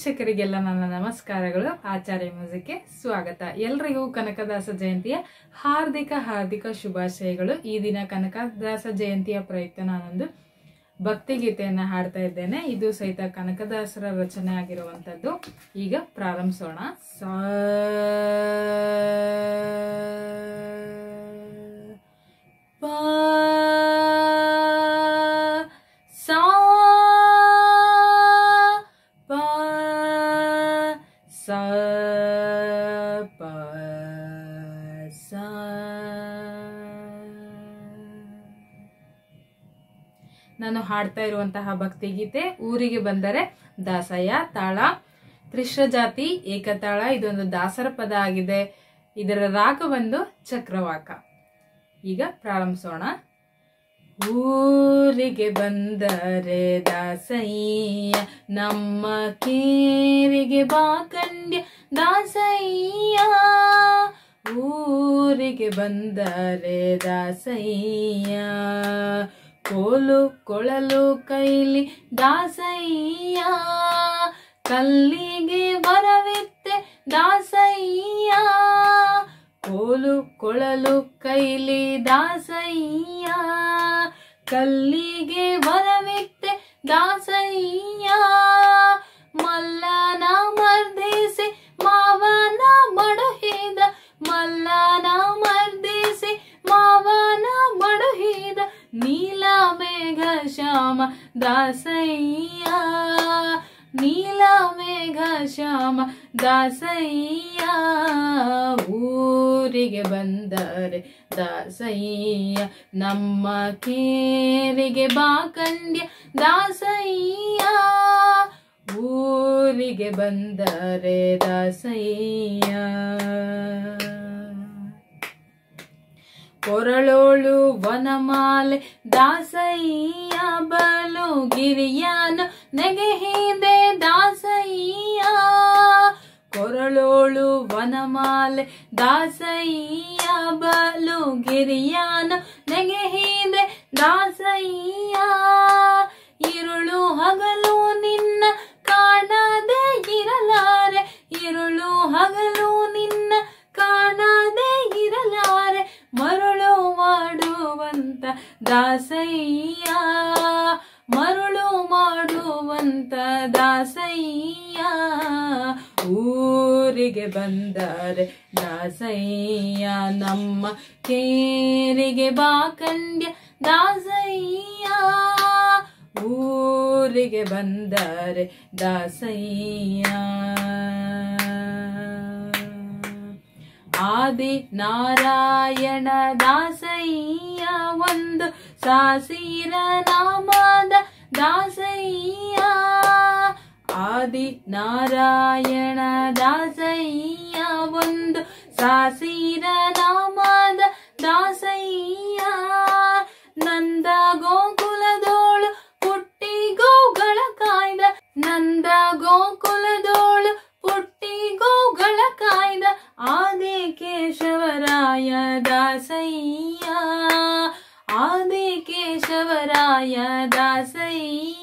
ವೀಕ್ಷಕರಿಗೆಲ್ಲ ನನ್ನ ನಮಸ್ಕಾರಗಳು ಆಚಾರ್ಯ ಮ್ಯೂಸಿಕ್ಗೆ ಸ್ವಾಗತ ಎಲ್ರಿಗೂ ಕನಕದಾಸ ಜಯಂತಿಯ ಹಾರ್ದಿಕ ಹಾರ್ದಿಕ ಶುಭಾಶಯಗಳು ಈ ದಿನ ಕನಕದಾಸ ಜಯಂತಿಯ ಪ್ರಯುಕ್ತ ನಾನೊಂದು ಭಕ್ತಿಗೀತೆಯನ್ನ ಹಾಡ್ತಾ ಇದ್ದೇನೆ ಇದು ಸಹಿತ ಕನಕದಾಸರ ರಚನೆ ಆಗಿರುವಂತದ್ದು ಈಗ ಪ್ರಾರಂಭಿಸೋಣ ಸಾ ಪಾ ಸಾ ಪಾ ಸಾ ಪಾ ಸಾ ನಾನು ಹಾಡ್ತಾ ಇರುವಂತಹ ಭಕ್ತಿಗೀತೆ ಊರಿಗೆ ಬಂದರೆ ದಾಸಯ್ಯ ತಾಳ ತ್ರಿಶ್ರ ಜಾತಿ ಏಕತಾಳ ಇದೊಂದು ದಾಸರ ಪದ ಆಗಿದೆ ಇದರ ರಾಗ ಬಂದು ಚಕ್ರವಾಕ ಈಗ ಪ್ರಾರಂಭಿಸೋಣ ಊರಿಗೆ ಬಂದರೆ ದಾಸಯ್ಯ ನಮ್ಮ ಕೇರಿಗೆ ಬಾಕಂಡ್ಯ ದಾಸಯ್ಯ ಊರಿಗೆ ಬಂದರೆ ದಾಸಯ್ಯ ಕೋಲು ಕೊಳಲು ಕೈಲಿ ದಾಸಯ್ಯ ಕಲ್ಲಿಗೆ ಬರವಿತ್ತೆ ದಾಸಯ್ಯ ಕೋಲು ಕೊಳಲು ಕೈಲಿ ದಾಸಯ್ಯ ಕಲ್ಲಿಗೆ ಬರವಿತ್ತೆ ದಾಸಯ್ಯ ಮಲ್ಲನ ಮರ್ದಿಸಿ ಮಾವನ ಮಡುಹಿದ ಮಲ್ಲನ ಮರ್ದಿಸಿ ಮಾವನ ಮಡುಹಿದ ನೀಲ ಮೇಘ ಶ್ಯಾಮ ದಾಸಯ್ಯ ನೀಲ ಮೇಘ ಶ್ಯಾಮ ದಾಸಯ್ಯ ಊರಿಗೆ ಬಂದರೆ ದಾಸಯ್ಯ ನಮ್ಮ ಕೇರಿಗೆ ಬಾಕಂಡ್ಯ ದಾಸಯ್ಯ ಊರಿಗೆ ಬಂದರೆ ದಾಸಯ್ಯ ಕೊರಳೋಳು ವನಮಾಲೆ ದಾಸಯ್ಯ ಬಲು ಗಿರಿಯನ ನೆಗೆಹಿದೆ ದಾಸಯ್ಯ ಕೊರಳೋಳು ವನಮಾಲೆ ದಾಸಯ್ಯ ಬಲು ಗಿರಿಯನ ನೆಗೆಹಿದೆ ದಾಸಯ್ಯ ಇರುಳು ಹಗಲು ನಿನ್ನ ಕಾಣದೆ ಇರಲಾರೆ ಇರುಳು ಹಗಲು ನಿನ್ನ ಕಾಣದೆ ಇರಲಾರೆ ಮರುಳು ಮಾಡುವಂತ ದಾಸಯ್ಯ ಮರುಳು ಮಾಡುವಂತ ದಾಸಯ್ಯ ಊರಿಗೆ ಬಂದರೆ ದಾಸಯ್ಯ ನಮ್ಮ ಕೇರಿಗೆ ಬಾಕಂಡ್ಯ ದಾಸಯ್ಯ ಊರಿಗೆ ಬಂದರೆ ದಾಸಯ್ಯ ಆದಿ ನಾರಾಯಣ ದಾಸಯ್ಯ ಒಂದು ಸಾಸಿರ ನಾಮದ ದಾಸಯ್ಯ ಆದಿ ನಾರಾಯಣ ದಾಸಯ್ಯ ಒಂದು ಸಾಸಿರ ನಾಮದ ದಾಸಯ್ಯ ನಂದ ಗೋಕುಲದೋಳು ಪುಟ್ಟಿ ಗೋಗಳ ಕಾಯ್ದ ನಂದ ಗೋಕುಲದೋಳು ಪುಟ್ಟಿ ಗೋಗಳ ಕಾಯ್ದ ಆದಿ ಕೇಶವರಾಯ ದಾಸಯ್ಯ ಆದಿ ಕೇಶವರಾಯ ದಾಸಯ್ಯ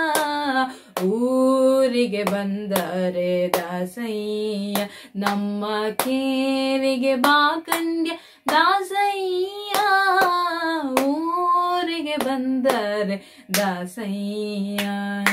ಊರಿಗೆ ಬಂದರೆ ದಾಸಯ್ಯ ನಮ್ಮ ಕೇರಿಗೆ ಬಾಕಂಡ್ಯ ದಾಸಯ್ಯ ಊರಿಗೆ ಬಂದರೆ ದಾಸಯ್ಯ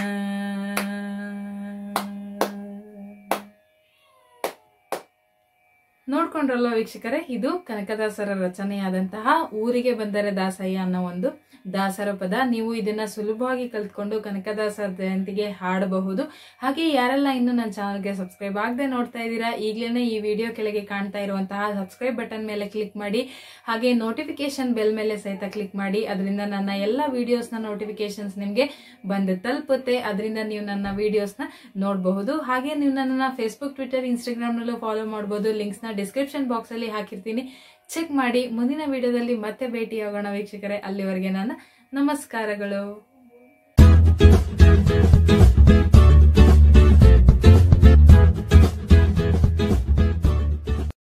ನೋಡ್ಕೊಂಡ್ರಲ್ಲ ವೀಕ್ಷಕರೇ ಇದು ಕನಕದಾಸರ ರಚನೆಯಾದಂತಹ ಊರಿಗೆ ಬಂದರೆ ದಾಸಯ್ಯ ಅನ್ನೋ ಒಂದು ದಾಸರ ಪದ ನೀವು ಇದನ್ನ ಸುಲಭವಾಗಿ ಕಲ್ತ್ಕೊಂಡು ಕನಕದಾಸರ ಜಯಂತಿಗೆ ಹಾಡಬಹುದು ಹಾಗೆ ಯಾರೆಲ್ಲ ಇನ್ನು ನನ್ನ ಚಾನಲ್ಗೆ ಸಬ್ಸ್ಕ್ರೈಬ್ ಆಗದೆ ನೋಡ್ತಾ ಇದ್ದೀರಾ ಈಗಲೇ ಈ ವಿಡಿಯೋ ಕೆಳಗೆ ಕಾಣ್ತಾ ಇರುವಂತಹ ಸಬ್ಸ್ಕ್ರೈಬ್ ಬಟನ್ ಮೇಲೆ ಕ್ಲಿಕ್ ಮಾಡಿ ಹಾಗೆ ನೋಟಿಫಿಕೇಶನ್ ಬೆಲ್ ಮೇಲೆ ಸಹಿತ ಕ್ಲಿಕ್ ಮಾಡಿ ಅದರಿಂದ ನನ್ನ ಎಲ್ಲ ವಿಡಿಯೋಸ್ನ ನೋಟಿಫಿಕೇಶನ್ಸ್ ನಿಮಗೆ ಬಂದು ತಲುಪುತ್ತೆ ಅದರಿಂದ ನೀವು ನನ್ನ ವಿಡಿಯೋಸ್ನ ನೋಡಬಹುದು ಹಾಗೆ ನೀವು ನನ್ನನ್ನು ಫೇಸ್ಬುಕ್ ಟ್ವಿಟರ್ ಇನ್ಸ್ಟಾಗ್ರಾಮ್ನಲ್ಲೂ ಫಾಲೋ ಮಾಡ್ಬೋದು ಲಿಂಕ್ಸ್ನ ಡಿಸ್ಕ್ರಿಪ್ಷನ್ ಬಾಕ್ಸಲ್ಲಿ ಹಾಕಿರ್ತೀನಿ ಚೆಕ್ ಮಾಡಿ ಮುಂದಿನ ವಿಡಿಯೋದಲ್ಲಿ ಮತ್ತೆ ಭೇಟಿಯಾಗೋಣ ವೀಕ್ಷಕರೇ ಅಲ್ಲಿವರೆಗೆ ನನ್ನ ನಮಸ್ಕಾರಗಳು